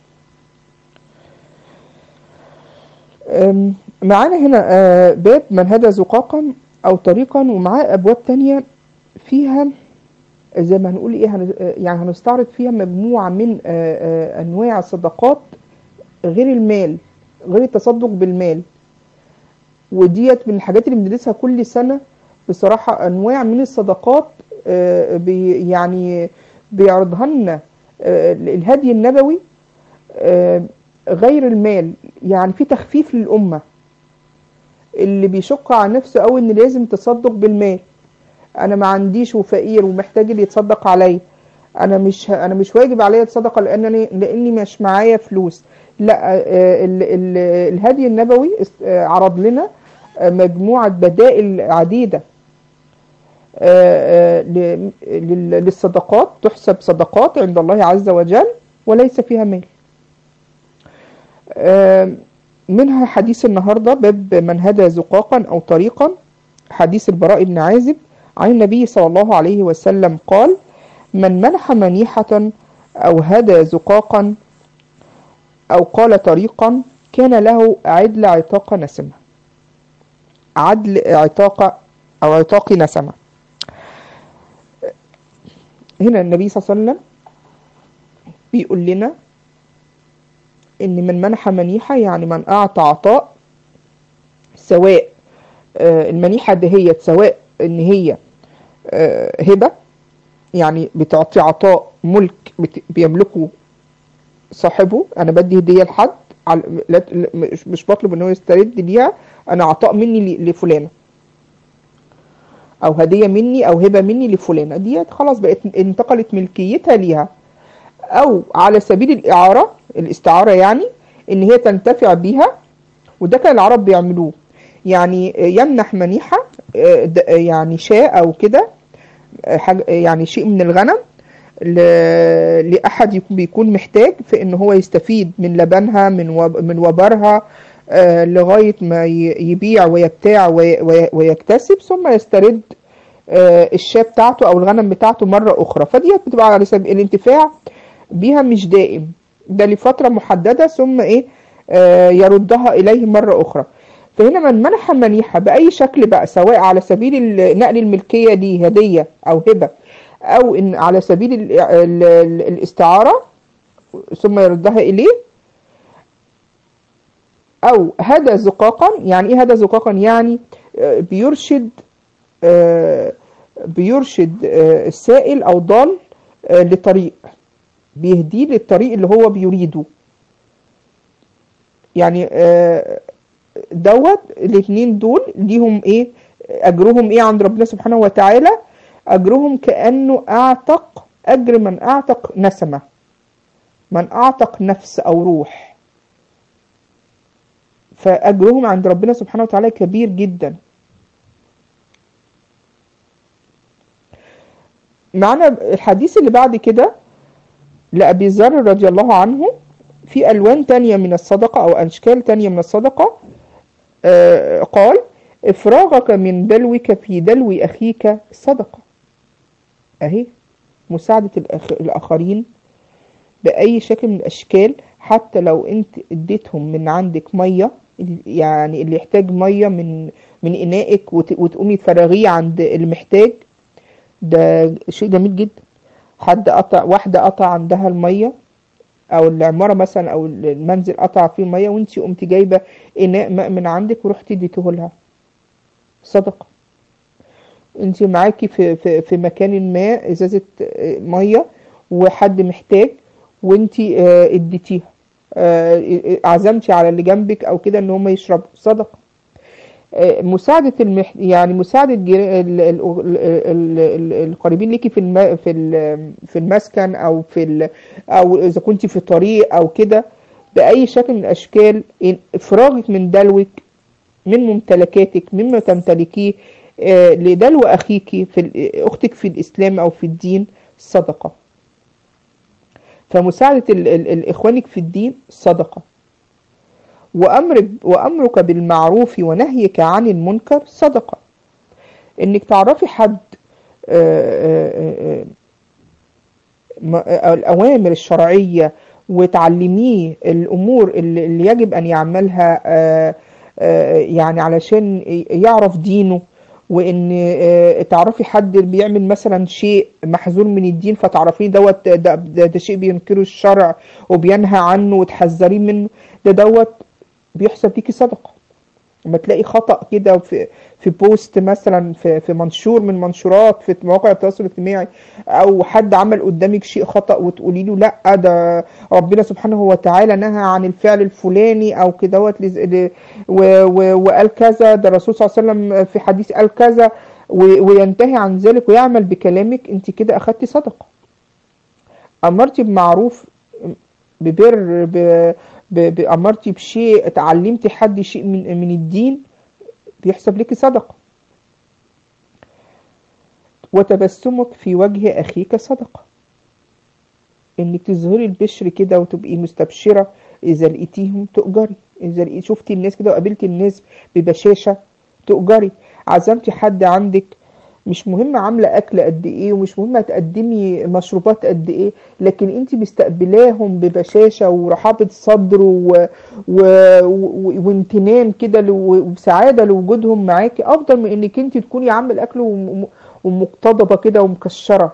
أم، معانا هنا آه، باب من هدى زقاقا او طريقا ومعاه ابواب تانية فيها زي ما هنقول ايه هن- آه، يعني هنستعرض فيها مجموعة من آه، آه، انواع الصدقات غير المال غير التصدق بالمال وديت من الحاجات اللي بندرسها كل سنة بصراحة انواع من الصدقات آه، بي يعني بيعرضها لنا آه، الهدي النبوي آه، غير المال يعني في تخفيف للأمة اللي بيشق على نفسه قوي ان لازم تصدق بالمال انا ما عنديش وفقير ومحتاج اللي يتصدق عليا انا مش ه- انا مش واجب عليا الصدقه لانني لاني مش معايا فلوس لا آه، ال- ال- الهدي النبوي است- آه، عرض لنا آه، مجموعه بدائل عديده آه، آه، ل- لل- للصدقات تحسب صدقات عند الله عز وجل وليس فيها مال آه، منها حديث النهاردة باب من هدى زقاقا أو طريقا حديث البراء بن عازب عن النبي صلى الله عليه وسلم قال من منح منيحة أو هدى زقاقا أو قال طريقا كان له عدل عتاق نسمة عدل عتاق أو عتاق نسمة هنا النبي صلى الله عليه وسلم بيقول لنا ان من منح منيحة يعني من اعطى عطاء سواء آه، المنيحة دهيت سواء ان هي آه، هبة يعني بتعطي عطاء ملك بت- بيملكه صاحبه انا بدي هدية لحد على- لا- لا- مش مش بطلب ان هو يسترد ليها انا عطاء مني ل- لفلانة او هدية مني او هبة مني لفلانة ديت خلاص بقت انتقلت ملكيتها ليها او على سبيل الاعاره الاستعاره يعني ان هي تنتفع بيها وده كان العرب بيعملوه يعني يمنح منيحه آه، د- يعني شاء او كده آه، حاجة- يعني شيء من الغنم ل- لاحد يكون بيكون محتاج في ان هو يستفيد من لبنها من وب- من وبرها آه، لغايه ما ي- يبيع ويبتاع وي- وي- ويكتسب ثم يسترد آه، الشاة بتاعته او الغنم بتاعته مرة اخرى فديت بتبقى على سبيل الانتفاع بيها مش دائم ده لفترة محددة ثم ايه آه، يردها اليه مرة اخرى فهنا من منح منيحة بأي شكل بقى سواء على سبيل ال- نقل الملكية دي هدية أو هبة أو إن على سبيل ال- ال- ال- الاستعارة ثم يردها إليه أو هدى زقاقا يعني إيه هدى زقاقا يعني آه، بيرشد آه، بيرشد آه، السائل او ضال آه، لطريق بيهديه للطريق اللي هو بيريده يعني آه، دوت الاتنين دول ليهم ايه اجرهم ايه عند ربنا سبحانه وتعالى اجرهم كأنه اعتق اجر من اعتق نسمة من اعتق نفس او روح فاجرهم عند ربنا سبحانه وتعالى كبير جدا معنا الحديث اللي بعد كده لأبي ذر رضي الله عنه في ألوان تانية من الصدقة أو أشكال تانية من الصدقة آه، قال إفراغك من دلوك في دلو أخيك صدقة أهي مساعدة الأخ... الآخرين بأي شكل من الأشكال حتى لو أنت اديتهم من عندك مية يعني اللي يحتاج مية من من إنائك وت... وتقومي تفرغيه عند المحتاج ده شيء جميل جدا حد قطع واحدة قطع عندها المية او العمارة مثلا او المنزل قطع فيه مية وانتي قمتي جايبة اناء ماء من عندك ورحتي اديته لها صدقة انتي معاكي في, في, في مكان ما ازازة آه، مية وحد محتاج وانتي آه، اديتيها آه، عزمتي على اللي جنبك او كده ان هم يشربوا صدقة آه، مساعدة المح... يعني مساعدة جير... ال... ال... ال... ال... ال... القريبين ليكي في الم... في ال... في المسكن او في ال... او اذا كنت في طريق او كده بأي شكل من الاشكال إن- افراغك من دلوك من ممتلكاتك مما تمتلكيه آه، لدلو اخيك في ال... اختك في الاسلام او في الدين صدقة فمساعدة ال... ال... ال... اخوانك في الدين صدقة وأمرك, وأمرك بالمعروف ونهيك عن المنكر صدقة إنك تعرفي حد آه، آه، آه، ما- آه، الأوامر الشرعية وتعلميه الأمور اللي اللي يجب أن يعملها آه، آه، يعني علشان ي- يعرف دينه وإن آه، تعرفي حد بيعمل مثلا شيء محذور من الدين فتعرفيه دوت ده, ده, ده شيء بينكره الشرع وبينهى عنه وتحذريه منه ده دوت بيحسب ليكي صدقة لما تلاقي خطأ كده في في بوست مثلا في في منشور من منشورات في مواقع التواصل الاجتماعي او حد عمل قدامك شيء خطأ وتقولي له لا ده ربنا سبحانه وتعالى نهى عن الفعل الفلاني او كدهوت لز- ل- و- و- وقال كذا ده الرسول صلى الله عليه وسلم في حديث قال كذا و- وينتهي عن ذلك ويعمل بكلامك انت كده اخدتي صدقة امرتي بمعروف ببر ب- ب- ب- امرتي بشيء اتعلمتي حد شيء من من الدين بيحسب لك صدقة وتبسمك في وجه اخيك صدقة انك تظهري البشر كده وتبقي مستبشرة اذا لقيتيهم تؤجري اذا لقيت شفتي الناس كده وقابلتي الناس ببشاشة تؤجري عزمتي حد عندك مش مهم عاملة أكل قد إيه ومش مهم هتقدمي مشروبات قد إيه لكن أنت مستقبلاهم ببشاشة ورحابة صدر و... و... و... وامتنان كده لو... وسعادة لوجودهم معاكي أفضل من إنك أنت تكوني عامل أكل وم... ومقتضبة كده ومكشرة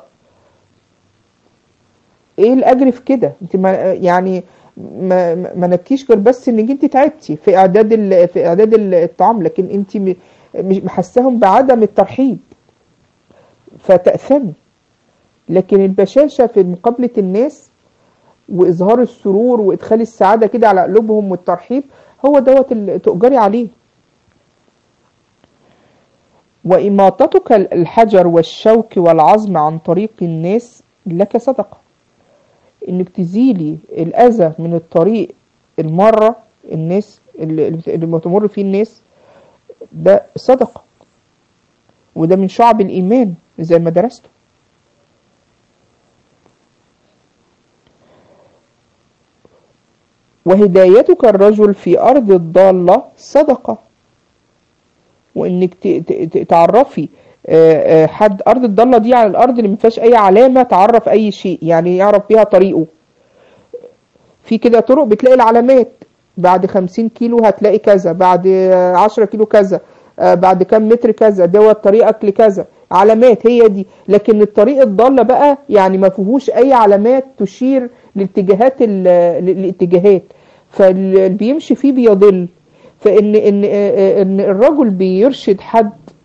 إيه الأجر في كده أنت ما يعني ما ما ما نبكيش غير بس انك انت تعبتي في اعداد ال... في اعداد الطعام لكن انت م... مش محساهم بعدم الترحيب فتأثمي لكن البشاشة في مقابلة الناس وإظهار السرور وإدخال السعادة كده على قلوبهم والترحيب هو دوت اللي تؤجري عليه وإماطتك الحجر والشوك والعظم عن طريق الناس لك صدقة إنك تزيلي الأذى من الطريق المرة الناس اللي, اللي بتمر فيه الناس ده صدقة وده من شعب الإيمان زي ما درسته وهدايتك الرجل في أرض الضالة صدقة وإنك ت- ت- ت- تعرفي آه، آه، حد أرض الضالة دي على الأرض اللي مفيهاش أي علامة تعرف أي شيء يعني يعرف بيها طريقه في كده طرق بتلاقي العلامات بعد خمسين كيلو هتلاقي كذا بعد آه، عشرة كيلو كذا آه، بعد كام متر كذا دوت طريقك لكذا علامات هي دي لكن الطريق الضالة بقى يعني ما فيهوش اي علامات تشير لاتجاهات ال- الاتجاهات فاللي بيمشي فيه بيضل فان ان آه، ان الرجل بيرشد حد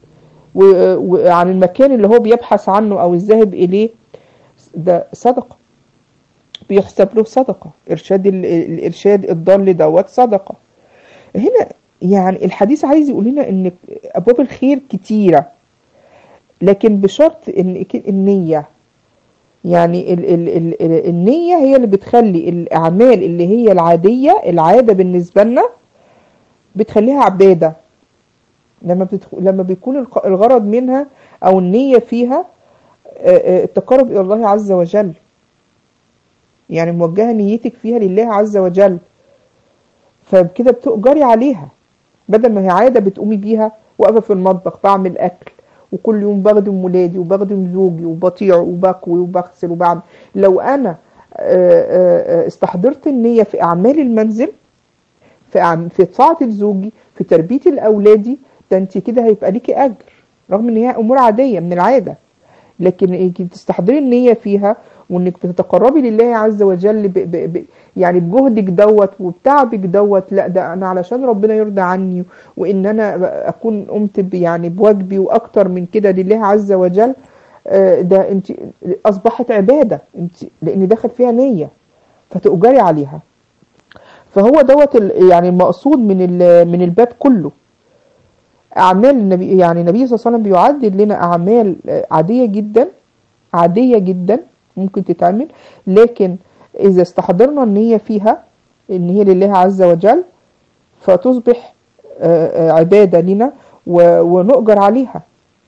و- وعن المكان اللي هو بيبحث عنه او الذاهب اليه ده صدقة بيحسب له صدقة ارشاد ال- الارشاد الضال دوت صدقة هنا يعني الحديث عايز يقول لنا ان ابواب الخير كتيرة لكن بشرط ان ك- النية يعني ال ال ال ال- النية هي اللي بتخلي الاعمال اللي هي العادية العادة بالنسبة لنا بتخليها عبادة لما بتدخل لما بيكون الق- الغرض منها او النية فيها آه، آه، التقرب الى الله عز وجل يعني موجهة نيتك فيها لله عز وجل فكده بتؤجري عليها بدل ما هي عادة بتقومي بيها واقفة في المطبخ بعمل أكل وكل يوم بخدم ولادي وبخدم زوجي وبطيع وبكوي وبغسل وبعمل لو أنا آه، آه، آه، استحضرت النية في أعمال المنزل في أعم- في طاعة زوجي في تربية الأولادي ده أنت كده هيبقى ليكي أجر رغم إن هي أمور عادية من العادة لكن انك تستحضري النية فيها وانك بتتقربي لله عز وجل ب ب ب يعني بجهدك دوت وبتعبك دوت لا ده انا علشان ربنا يرضى عني وان انا اكون قمت ب- يعني بواجبي واكتر من كده لله عز وجل آه، ده انت اصبحت عبادة انت لان دخل فيها نية فتؤجري عليها فهو دوت ال- يعني المقصود من ال- من الباب كله أعمال النبي يعني النبي صلى الله عليه وسلم بيعدد لنا أعمال آه، عادية جدا عادية جدا ممكن تتعمل لكن إذا استحضرنا النية فيها إن هي لله عز وجل فتصبح آه، آه، عبادة لنا و- ونؤجر عليها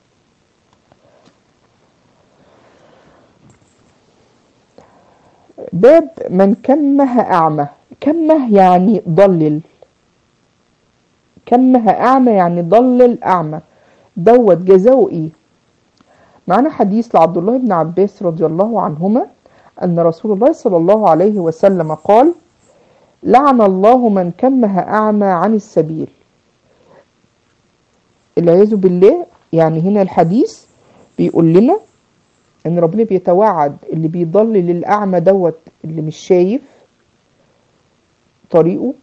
باب من كمه أعمى كمه يعني ضلل كمه أعمى يعني ضلل أعمى دوت جزاؤه إيه معنا حديث لعبد الله بن عباس رضي الله عنهما أن رسول الله صلى الله عليه وسلم قال لعن الله من كمه أعمى عن السبيل العياذ بالله يعني هنا الحديث بيقول لنا ان ربنا بيتوعد اللي بيضلل الاعمى دوت اللي مش شايف طريقه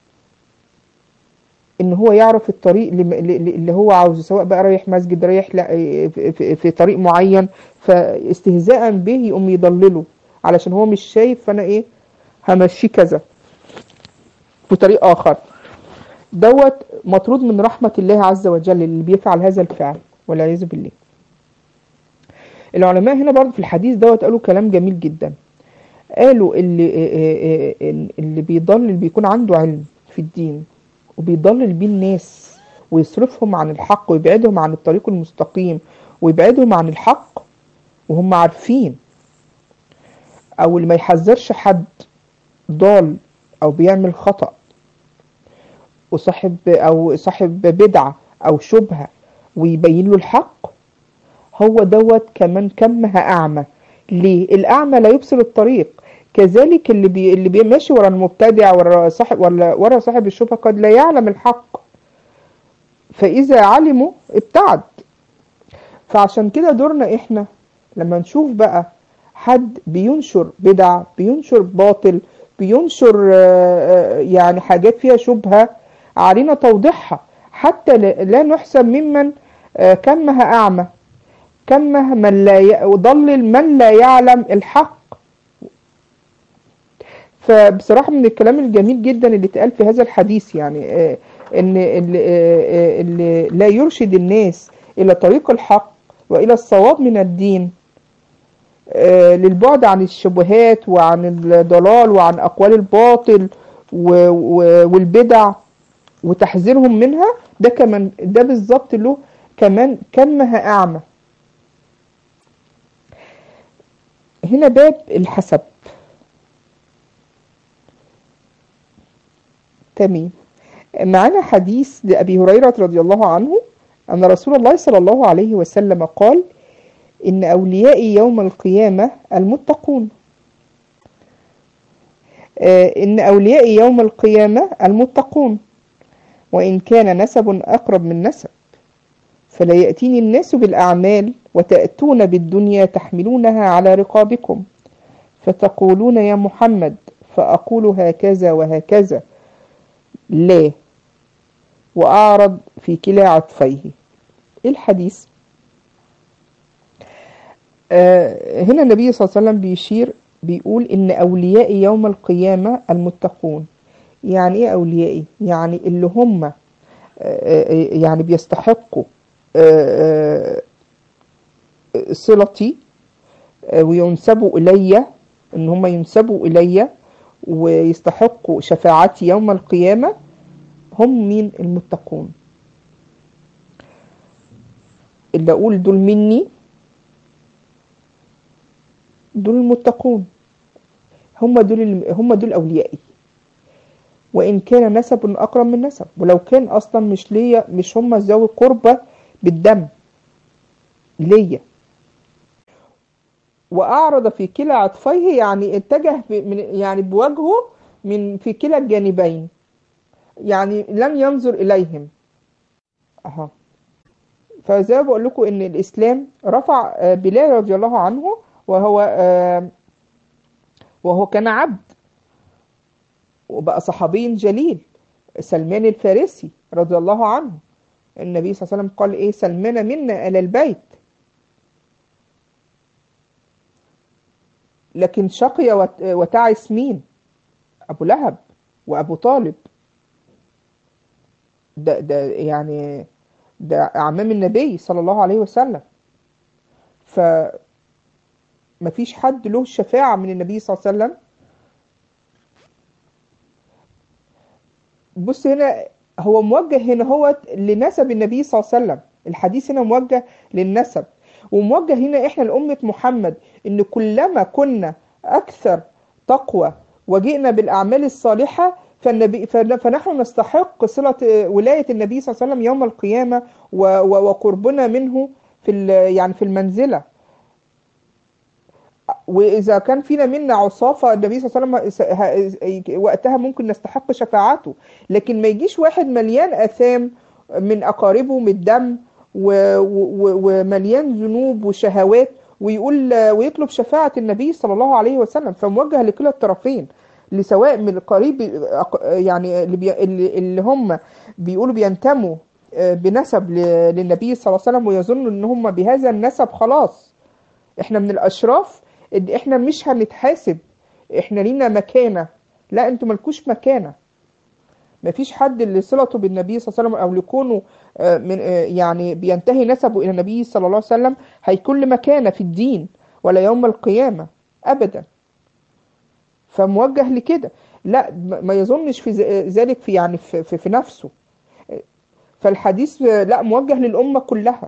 ان هو يعرف الطريق اللي اللي هو عاوزه سواء بقى رايح مسجد رايح لا في, في, في طريق معين فاستهزاء به يقوم يضلله علشان هو مش شايف فانا ايه همشيه كذا في طريق اخر دوت مطرود من رحمة الله عز وجل اللي بيفعل هذا الفعل والعياذ بالله العلماء هنا برضه في الحديث دوت قالوا كلام جميل جدا قالوا اللي اللي بيضلل بيكون عنده علم في الدين وبيضلل بيه الناس ويصرفهم عن الحق ويبعدهم عن الطريق المستقيم ويبعدهم عن الحق وهم عارفين او اللي ما يحذرش حد ضال او بيعمل خطأ وصاحب او صاحب بدعة او شبهة ويبين له الحق هو دوت كمان كمها اعمى ليه الاعمى لا يبصر الطريق كذلك اللي بي اللي بيمشي ورا المبتدع ورا صاحب ولا ورا صاحب الشبهه قد لا يعلم الحق فاذا علموا ابتعد فعشان كده دورنا احنا لما نشوف بقى حد بينشر بدع بينشر باطل بينشر يعني حاجات فيها شبهه علينا توضيحها حتى لا نحسب ممن كمها اعمى كمه من لا يضلل من لا يعلم الحق فبصراحة من الكلام الجميل جدا اللي اتقال في هذا الحديث يعني ان اللي, اللي لا يرشد الناس الى طريق الحق والى الصواب من الدين للبعد عن الشبهات وعن الضلال وعن اقوال الباطل والبدع وتحذيرهم منها ده كمان ده بالظبط له كمان كمها اعمى هنا باب الحسب تمام معنا حديث لأبي هريرة رضي الله عنه أن رسول الله صلى الله عليه وسلم قال إن أوليائي يوم القيامة المتقون إن أوليائي يوم القيامة المتقون وإن كان نسب أقرب من نسب فلا يأتيني الناس بالأعمال وتأتون بالدنيا تحملونها على رقابكم فتقولون يا محمد فأقول هكذا وهكذا لا وأعرض في كلا عطفيه الحديث آه، هنا النبي صلى الله عليه وسلم بيشير بيقول إن أولياء يوم القيامة المتقون يعني إيه أوليائي؟ يعني اللي هم آه، آه، يعني بيستحقوا آه، آه، صلتي آه، وينسبوا إلي إن هم ينسبوا إلي ويستحقوا شفاعتي يوم القيامة هم مين المتقون اللي أقول دول مني دول المتقون هم دول الم- هم دول أوليائي وإن كان نسب أقرب من نسب ولو كان أصلا مش ليا مش هم ذوي قربة بالدم ليا وأعرض في كلا عطفيه يعني اتجه ب- من يعني بوجهه من في كلا الجانبين يعني لم ينظر إليهم أها فزي ما بقول لكم إن الإسلام رفع آه، بلال رضي الله عنه وهو آه، وهو كان عبد وبقى صحابي جليل سلمان الفارسي رضي الله عنه النبي صلى الله عليه وسلم قال ايه سلمان منا آل البيت لكن شقي وت- وتعس مين ابو لهب وابو طالب ده ده يعني ده اعمام النبي صلى الله عليه وسلم ف مفيش حد له شفاعة من النبي صلى الله عليه وسلم بص هنا هو موجه هنا هو لنسب النبي صلى الله عليه وسلم الحديث هنا موجه للنسب وموجه هنا احنا لأمة محمد ان كلما كنا اكثر تقوى وجئنا بالاعمال الصالحة فالنبي فن- فنحن نستحق صلة ولاية النبي صلى الله عليه وسلم يوم القيامة و- و- وقربنا منه في ال- يعني في المنزلة واذا كان فينا منا عصافه النبي صلى الله عليه وسلم ه- وقتها ممكن نستحق شفاعته لكن ما يجيش واحد مليان اثام من اقاربه من الدم و- و- ومليان ذنوب وشهوات ويقول ويطلب شفاعه النبي صلى الله عليه وسلم فموجه لكلا الطرفين لسواء من القريب يعني اللي, بي اللي اللي هم بيقولوا بينتموا بنسب ل- للنبي صلى الله عليه وسلم ويظنوا ان هم بهذا النسب خلاص احنا من الاشراف ان احنا مش هنتحاسب احنا لينا مكانة لا انتوا ملكوش مكانة مفيش حد اللي صلته بالنبي صلى الله عليه وسلم او لكونه آه، من آه، يعني بينتهي نسبه الى النبي صلى الله عليه وسلم هيكون له مكانة في الدين ولا يوم القيامة ابدا فموجه لكده لا ما ما يظنش في ذ- ذلك في يعني في, في, في نفسه فالحديث آه، لا موجه للأمة كلها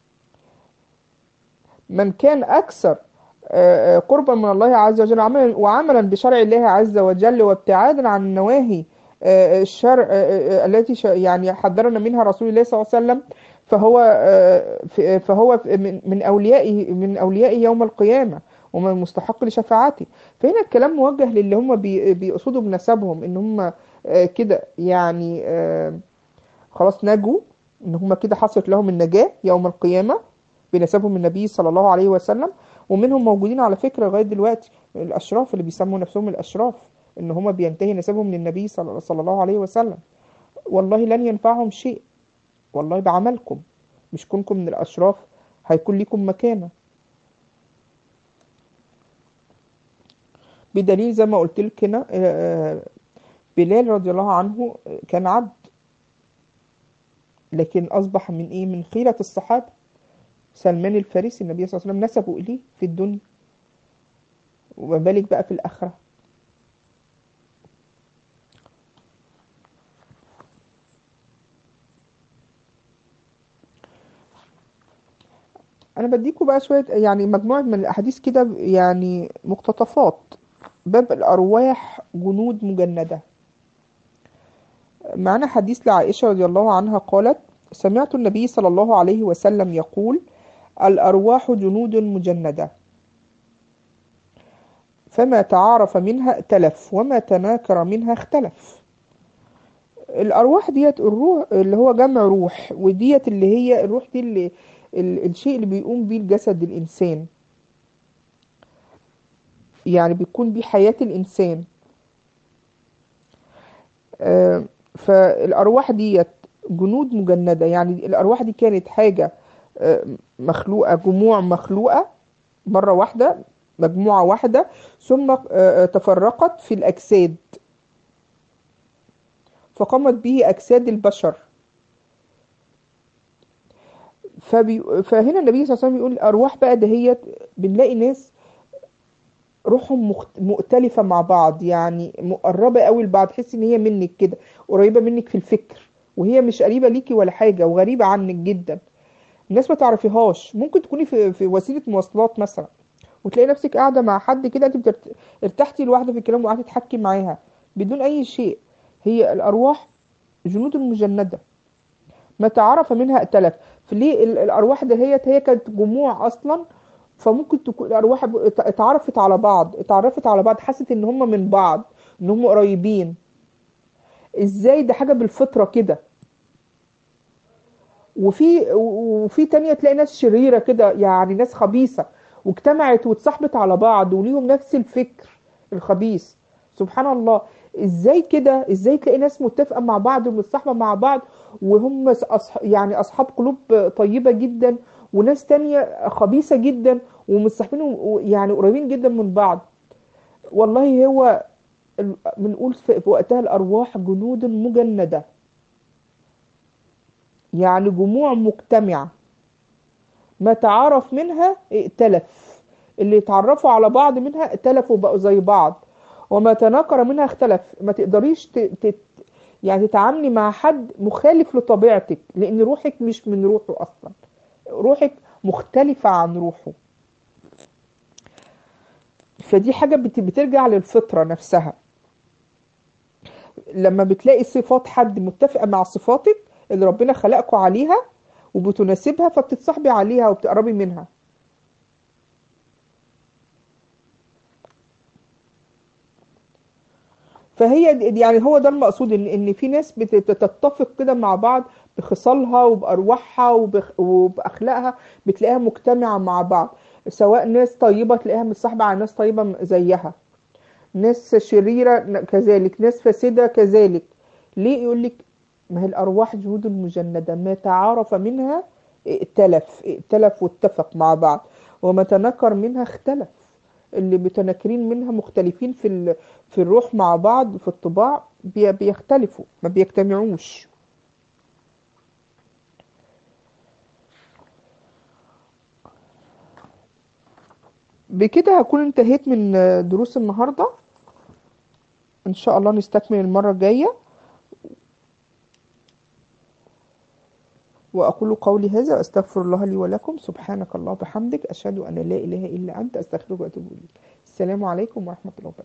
من كان أكثر آه، آه، قربا من الله عز وجل عملا وعملا بشرع الله عز وجل وابتعادا عن النواهي آه، الشرع آه، آه، التي ش- يعني حذرنا منها رسول الله صلى الله عليه وسلم فهو آه، ف- فهو من من أوليائه من أوليائه يوم القيامة ومن المستحق لشفاعته فهنا الكلام موجه للي هم بي- بيقصدوا بنسبهم ان هم آه، كده يعني آه، خلاص نجوا ان هم كده حصلت لهم النجاة يوم القيامة بنسبهم النبي صلى الله عليه وسلم ومنهم موجودين على فكرة لغاية دلوقتي الأشراف اللي بيسموا نفسهم الأشراف إن هم بينتهي نسبهم للنبي صلى صلى الله عليه وسلم والله لن ينفعهم شيء والله بعملكم مش كونكم من الأشراف هيكون لكم مكانة بدليل زي ما قلت لك هنا آه، بلال رضي الله عنه كان عبد لكن أصبح من إيه من خيرة الصحابة سلمان الفارسي النبي صلى الله عليه وسلم نسبوا إليه في الدنيا وما بالك بقى في الآخرة أنا بديكوا بقى شوية يعني مجموعة من الأحاديث كده يعني مقتطفات باب الأرواح جنود مجندة معنا حديث لعائشة رضي الله عنها قالت سمعت النبي صلى الله عليه وسلم يقول الأرواح جنود مجندة فما تعارف منها ائتلف وما تناكر منها اختلف الأرواح ديت الروح اللي هو جمع روح وديت اللي هي الروح دي اللي ال- الشيء اللي بيقوم بيه الجسد الإنسان يعني بيكون بيه حياة الإنسان آه، فالأرواح ديت جنود مجندة يعني الأرواح دي كانت حاجة آه، مخلوقة جموع مخلوقة مرة واحدة مجموعة واحدة ثم آه، آه، تفرقت في الأجساد فقامت به أجساد البشر فبي... فهنا النبي صلى الله عليه وسلم يقول الأرواح بقى دهيت بنلاقي ناس روحهم مخت... مؤتلفة مع بعض يعني مقربة قوي لبعض تحس ان هي منك كده قريبة منك في الفكر وهي مش قريبة ليكي ولا حاجة وغريبة عنك جدا الناس ما تعرفيهاش ممكن تكوني في, في وسيلة مواصلات مثلا وتلاقي نفسك قاعدة مع حد كده انت بترت... ارتحتي لوحدة في الكلام وقعدتي تحكي معاها بدون اي شيء هي الارواح جنود مجندة ما تعرف منها ائتلف فليه ال- الارواح دهيت هي كانت جموع اصلا فممكن تكون الارواح ب- ات- اتعرفت على بعض اتعرفت على بعض حست ان هم من بعض ان هم قريبين ازاي ده حاجه بالفطره كده وفي وفي تانية تلاقي ناس شريره كده يعني ناس خبيثه واجتمعت واتصاحبت على بعض وليهم نفس الفكر الخبيث سبحان الله ازاي كده ازاي تلاقي ناس متفقه مع بعض ومتصاحبه مع بعض وهم أصح... يعني اصحاب قلوب طيبه جدا وناس تانية خبيثه جدا ومتصاحبين و- يعني قريبين جدا من بعض والله هو ال- بنقول في في وقتها الارواح جنود مجنده يعني جموع مجتمعه ما تعرف منها ائتلف اللي اتعرفوا على بعض منها ائتلفوا بقوا زي بعض وما تناكر منها اختلف ما تقدريش ت... ت... يعني تتعاملي مع حد مخالف لطبيعتك لان روحك مش من روحه اصلا روحك مختلفة عن روحه فدي حاجة بت... بترجع للفطرة نفسها لما بتلاقي صفات حد متفقة مع صفاتك اللي ربنا خلقكوا عليها وبتناسبها فبتتصاحبي عليها وبتقربي منها فهي دي- يعني هو ده المقصود ان ان في ناس بت- بتتفق كده مع بعض بخصالها وبارواحها وبخ- وباخلاقها بتلاقيها مجتمعه مع بعض سواء ناس طيبه تلاقيها متصاحبه على ناس طيبه زيها ناس شريره كذلك ناس فاسده كذلك ليه يقول لك ما هي الارواح جهود مجنده ما تعارف منها ائتلف ائتلف واتفق مع بعض وما تنكر منها اختلف اللي متناكرين منها مختلفين في ال... في الروح مع بعض في الطباع بي... بيختلفوا ما بيجتمعوش بكده هكون انتهيت من دروس النهاردة ان شاء الله نستكمل المرة الجاية وأقول قولي هذا وأستغفر الله لي ولكم سبحانك الله وبحمدك أشهد أن لا إله إلا أنت أستغفرك وأتوب إليك السلام عليكم ورحمة الله وبركاته